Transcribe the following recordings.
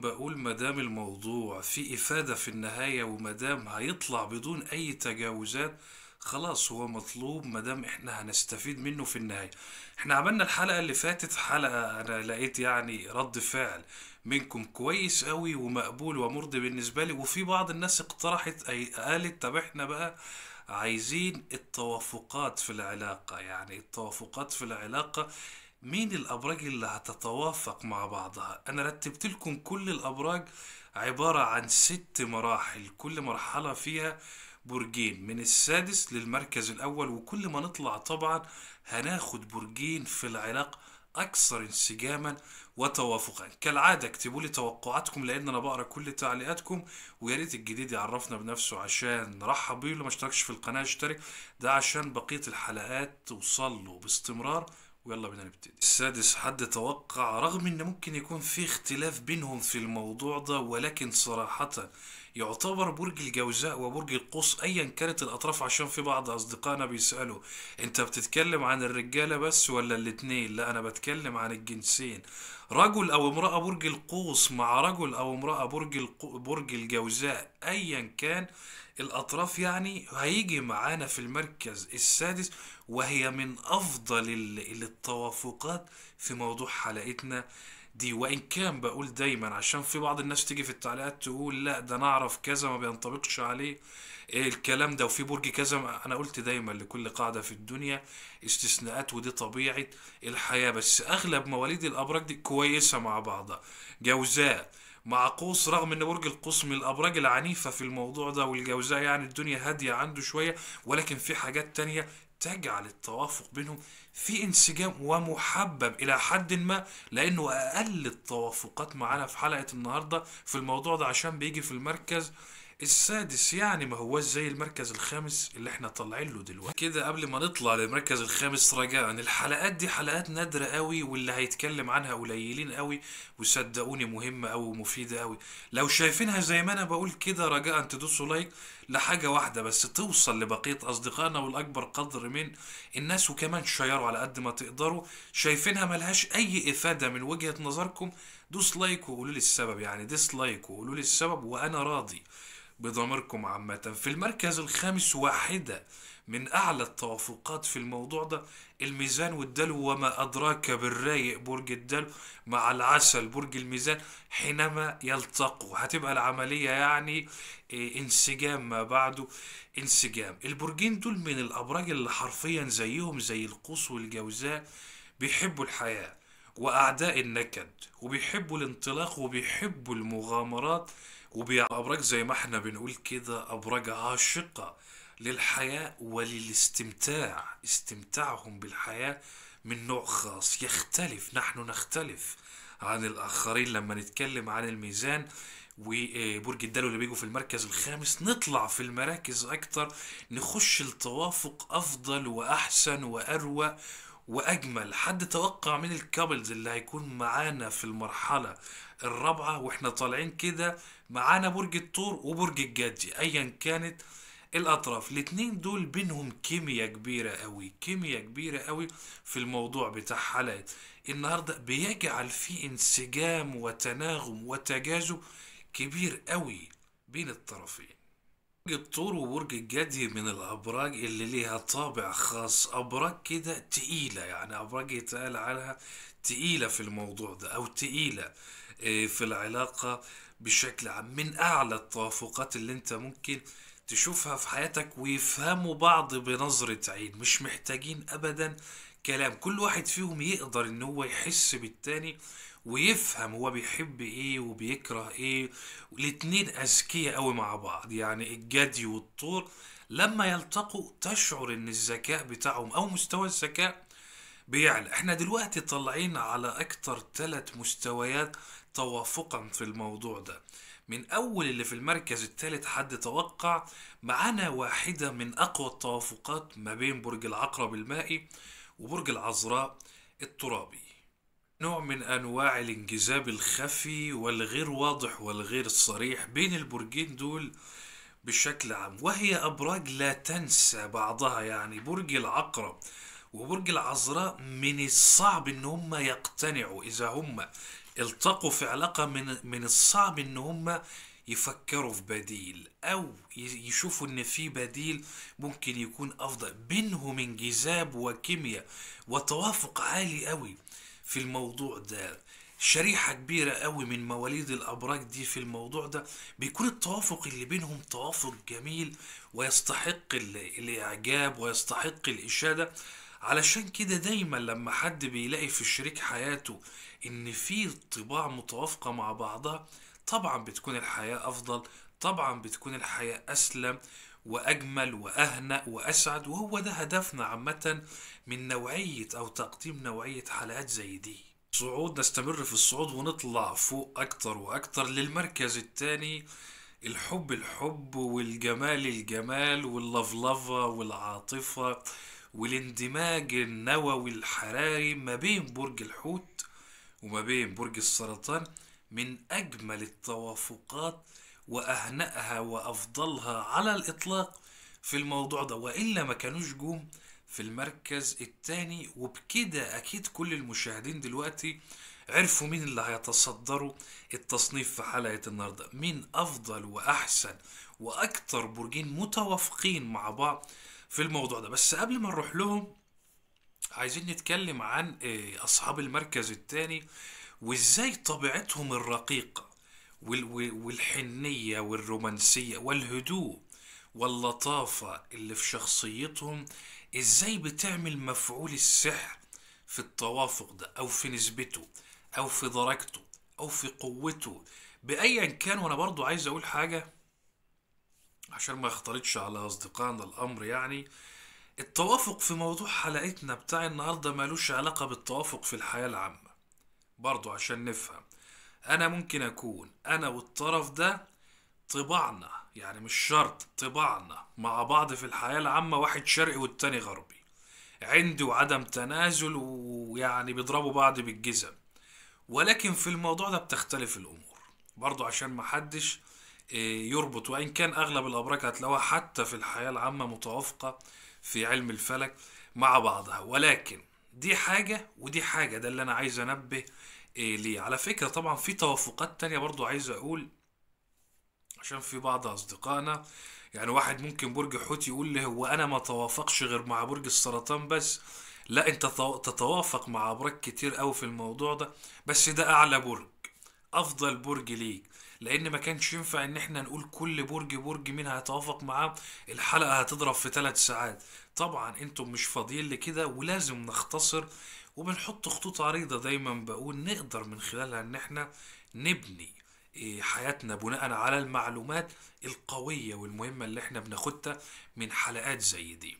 بقول مدام الموضوع فيه إفادة في النهاية ومدام هيطلع بدون أي تجاوزات خلاص هو مطلوب مدام احنا هنستفيد منه في النهاية احنا عملنا الحلقة اللي فاتت حلقة انا لقيت يعني رد فعل منكم كويس قوي ومقبول ومرضي بالنسبة لي وفي بعض الناس اقترحت اي قالت طب احنا بقى عايزين التوافقات في العلاقة يعني التوافقات في العلاقة مين الأبراج اللي هتتوافق مع بعضها أنا رتبت لكم كل الأبراج عبارة عن ست مراحل كل مرحلة فيها برجين من السادس للمركز الأول وكل ما نطلع طبعا هناخد برجين في العلاقة أكثر انسجاما وتوافقا كالعادة اكتبوا لي توقعاتكم لأن أنا بقرأ كل تعليقاتكم ويا ريت الجديد يعرفنا بنفسه عشان نرحب بيه اللي ما اشتركش في القناة اشترك ده عشان بقية الحلقات توصل له باستمرار ويلا بينا نبتدي السادس حد توقع رغم ان ممكن يكون في اختلاف بينهم في الموضوع ده ولكن صراحة يعتبر برج الجوزاء وبرج القوس ايا كانت الاطراف عشان في بعض اصدقائنا بيسألوا انت بتتكلم عن الرجالة بس ولا الاتنين لا انا بتكلم عن الجنسين رجل او امرأة برج القوس مع رجل او امرأة برج القو... برج الجوزاء ايا كان الاطراف يعني هيجي معانا في المركز السادس وهي من افضل ال- التوافقات في موضوع حلقتنا دي وان كان بقول دايما عشان في بعض الناس تيجي في التعليقات تقول لا ده نعرف كذا ما بينطبقش عليه إيه الكلام ده وفي برج كذا ما- انا قلت دايما لكل قاعدة في الدنيا استثناءات ودي طبيعة الحياة بس اغلب مواليد الابراج دي كويسة مع بعضها جوزاء مع قوس رغم ان برج القوس من الابراج العنيفة في الموضوع ده والجوزاء يعني الدنيا هادية عنده شوية ولكن في حاجات تانية تجعل التوافق بينهم في انسجام ومحبب الى حد ما لانه اقل التوافقات معانا في حلقة النهاردة في الموضوع ده عشان بيجي في المركز السادس يعني ما هوش زي المركز الخامس اللي احنا طالعين له دلوقتي كده قبل ما نطلع للمركز الخامس رجاء الحلقات دي حلقات نادرة قوي واللي هيتكلم عنها قليلين قوي وصدقوني مهمة قوي ومفيدة قوي لو شايفينها زي ما انا بقول كده رجاء تدوسوا لايك لحاجة واحدة بس توصل لبقية أصدقائنا والأكبر قدر من الناس وكمان شيروا على قد ما تقدروا شايفينها ملهاش أي إفادة من وجهة نظركم دوس لايك وقولوا لي السبب يعني ديس لايك وقولوا لي السبب وأنا راضي بضميركم عامة في المركز الخامس واحدة من أعلى التوافقات في الموضوع ده الميزان والدلو وما أدراك بالرايق برج الدلو مع العسل برج الميزان حينما يلتقوا هتبقى العملية يعني إيه، انسجام ما بعده انسجام البرجين دول من الأبراج اللي حرفيا زيهم زي القوس والجوزاء بيحبوا الحياة وأعداء النكد وبيحبوا الانطلاق وبيحبوا المغامرات وبأبراج زي ما احنا بنقول كده أبراج عاشقة للحياة وللاستمتاع استمتاعهم بالحياة من نوع خاص يختلف نحن نختلف عن الآخرين لما نتكلم عن الميزان وبرج الدلو اللي بيجوا في المركز الخامس نطلع في المراكز أكتر نخش التوافق أفضل وأحسن وأروى وأجمل حد توقع من الكابلز اللي هيكون معانا في المرحلة الرابعة واحنا طالعين كده معانا برج الثور وبرج الجدي أيا كانت الأطراف الاتنين دول بينهم كيمياء كبيرة قوي كيمياء كبيرة قوي في الموضوع بتاع حلقة النهاردة بيجعل فيه انسجام وتناغم وتجاذب كبير قوي بين الطرفين برج الثور وبرج الجدي من الأبراج اللي ليها طابع خاص أبراج كده تقيلة يعني أبراج يتقال عنها تقيلة في الموضوع ده أو تقيلة آه، في العلاقة بشكل عام من أعلى التوافقات اللي أنت ممكن تشوفها في حياتك ويفهموا بعض بنظرة عين مش محتاجين أبدا كلام كل واحد فيهم يقدر إن هو يحس بالتاني ويفهم هو بيحب ايه وبيكره ايه الاتنين اذكياء قوي مع بعض يعني الجدي والطور لما يلتقوا تشعر ان الذكاء بتاعهم او مستوى الذكاء بيعلى احنا دلوقتي طالعين على اكتر ثلاث مستويات توافقا في الموضوع ده من اول اللي في المركز الثالث حد توقع معانا واحدة من اقوى التوافقات ما بين برج العقرب المائي وبرج العذراء الترابي نوع من انواع الانجذاب الخفي والغير واضح والغير صريح بين البرجين دول بشكل عام وهي ابراج لا تنسى بعضها يعني برج العقرب وبرج العذراء من الصعب ان هم يقتنعوا اذا هم التقوا في علاقة من من الصعب ان هم يفكروا في بديل او ي- يشوفوا ان في بديل ممكن يكون افضل بينهم انجذاب وكيمياء وتوافق عالي قوي في الموضوع ده شريحة كبيرة قوي من مواليد الأبراج دي في الموضوع ده بيكون التوافق اللي بينهم توافق جميل ويستحق ال- الإعجاب ويستحق الإشادة علشان كده دايما لما حد بيلاقي في شريك حياته إن في طباع متوافقة مع بعضها طبعا بتكون الحياة أفضل طبعا بتكون الحياة أسلم وأجمل وأهنأ وأسعد وهو ده هدفنا عامة من نوعية أو تقديم نوعية حلقات زي دي صعود نستمر في الصعود ونطلع فوق أكتر وأكتر للمركز التاني الحب الحب والجمال الجمال واللفلفة والعاطفة والاندماج النووي الحراري ما بين برج الحوت وما بين برج السرطان من أجمل التوافقات وأهنأها وأفضلها على الإطلاق في الموضوع ده وإلا ما كانوش جم في المركز التاني وبكده أكيد كل المشاهدين دلوقتي عرفوا مين اللي هيتصدروا التصنيف في حلقة النهاردة مين أفضل وأحسن وأكتر برجين متوافقين مع بعض في الموضوع ده بس قبل ما نروح لهم عايزين نتكلم عن آه، أصحاب المركز الثاني وإزاي طبيعتهم الرقيقة وال- وال- والحنية والرومانسية والهدوء واللطافة اللي في شخصيتهم إزاي بتعمل مفعول السحر في التوافق ده أو في نسبته أو في درجته أو في قوته بأيا كان وأنا برضو عايز أقول حاجة عشان ما يختلطش على أصدقائنا الأمر يعني التوافق في موضوع حلقتنا بتاع النهاردة مالوش علاقة بالتوافق في الحياة العامة برضو عشان نفهم أنا ممكن أكون أنا والطرف ده طباعنا يعني مش شرط طباعنا مع بعض في الحياة العامة واحد شرقي والتاني غربي عندي وعدم تنازل ويعني بيضربوا بعض بالجزم ولكن في الموضوع ده بتختلف الامور برضو عشان ما حدش إيه، يربط وان كان اغلب الابراج هتلاقوها حتى في الحياه العامه متوافقه في علم الفلك مع بعضها ولكن دي حاجه ودي حاجه ده اللي انا عايز انبه إيه ليه على فكره طبعا في توافقات تانية برضو عايز اقول عشان في بعض اصدقائنا يعني واحد ممكن برج حوت يقول لي هو انا ما توافقش غير مع برج السرطان بس لا انت تو- تتوافق مع ابراج كتير قوي في الموضوع ده بس ده اعلى برج افضل برج ليك لان ما كانش ينفع ان احنا نقول كل برج برج مين هيتوافق معاه الحلقة هتضرب في ثلاث ساعات طبعا انتم مش فاضيين لكده ولازم نختصر وبنحط خطوط عريضة دايما بقول نقدر من خلالها ان احنا نبني إيه، حياتنا بناء على المعلومات القوية والمهمة اللي احنا بناخدها من حلقات زي دي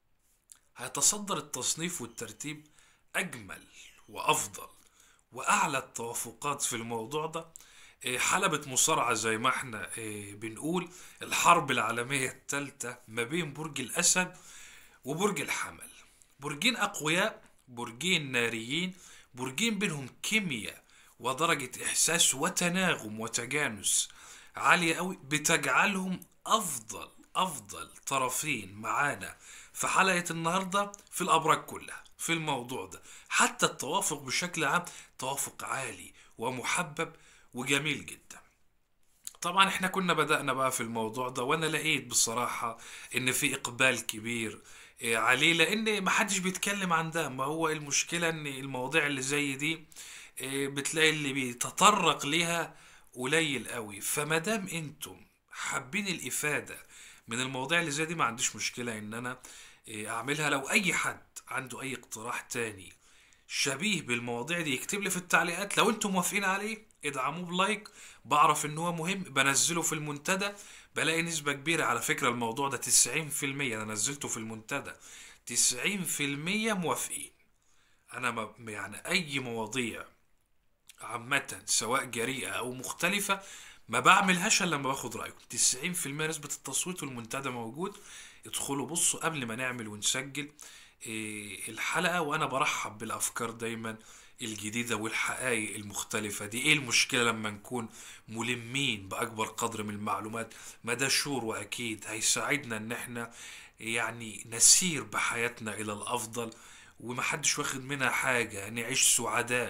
هيتصدر التصنيف والترتيب أجمل وأفضل وأعلى التوافقات في الموضوع ده إيه، حلبة مصارعة زي ما احنا إيه، بنقول الحرب العالمية الثالثة ما بين برج الأسد وبرج الحمل برجين أقوياء برجين ناريين برجين بينهم كيمياء ودرجة إحساس وتناغم وتجانس عالية قوي بتجعلهم أفضل أفضل طرفين معانا في حلقة النهاردة في الأبراج كلها في الموضوع ده حتى التوافق بشكل عام توافق عالي ومحبب وجميل جدا طبعا احنا كنا بدأنا بقى في الموضوع ده وانا لقيت بصراحة ان في اقبال كبير إيه، عليه لان محدش بيتكلم عن ده ما هو المشكلة ان المواضيع اللي زي دي إيه، بتلاقي اللي بيتطرق ليها قليل قوي فمادام انتم حابين الافادة من المواضيع اللي زي دي ما عنديش مشكلة ان انا إيه، اعملها لو اي حد عنده اي اقتراح تاني شبيه بالمواضيع دي يكتب لي في التعليقات لو انتم موافقين عليه ادعموه بلايك بعرف ان هو مهم بنزله في المنتدى بلاقي نسبة كبيرة على فكرة الموضوع ده 90% انا نزلته في المنتدى 90% موافقين انا ما يعني اي مواضيع عامة سواء جريئة او مختلفة ما بعملهاش الا لما باخد رايكم 90% نسبة التصويت والمنتدى موجود ادخلوا بصوا قبل ما نعمل ونسجل إيه، الحلقة وانا برحب بالافكار دايما الجديدة والحقائق المختلفة دي ايه المشكلة لما نكون ملمين باكبر قدر من المعلومات ما ده شور واكيد هيساعدنا ان احنا يعني نسير بحياتنا الى الافضل ومحدش واخد منها حاجة نعيش سعداء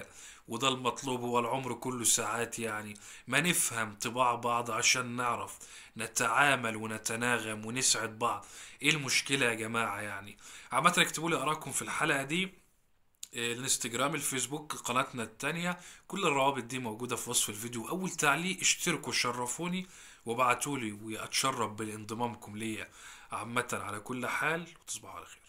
وده المطلوب هو العمر كله ساعات يعني ما نفهم طباع بعض عشان نعرف نتعامل ونتناغم ونسعد بعض ايه المشكلة يا جماعة يعني عامة اكتبوا لي اراءكم في الحلقة دي الانستجرام الفيسبوك قناتنا التانية كل الروابط دي موجودة في وصف الفيديو أول تعليق اشتركوا شرفوني وابعتولي وأتشرف بانضمامكم ليا عامة على كل حال وتصبحوا على خير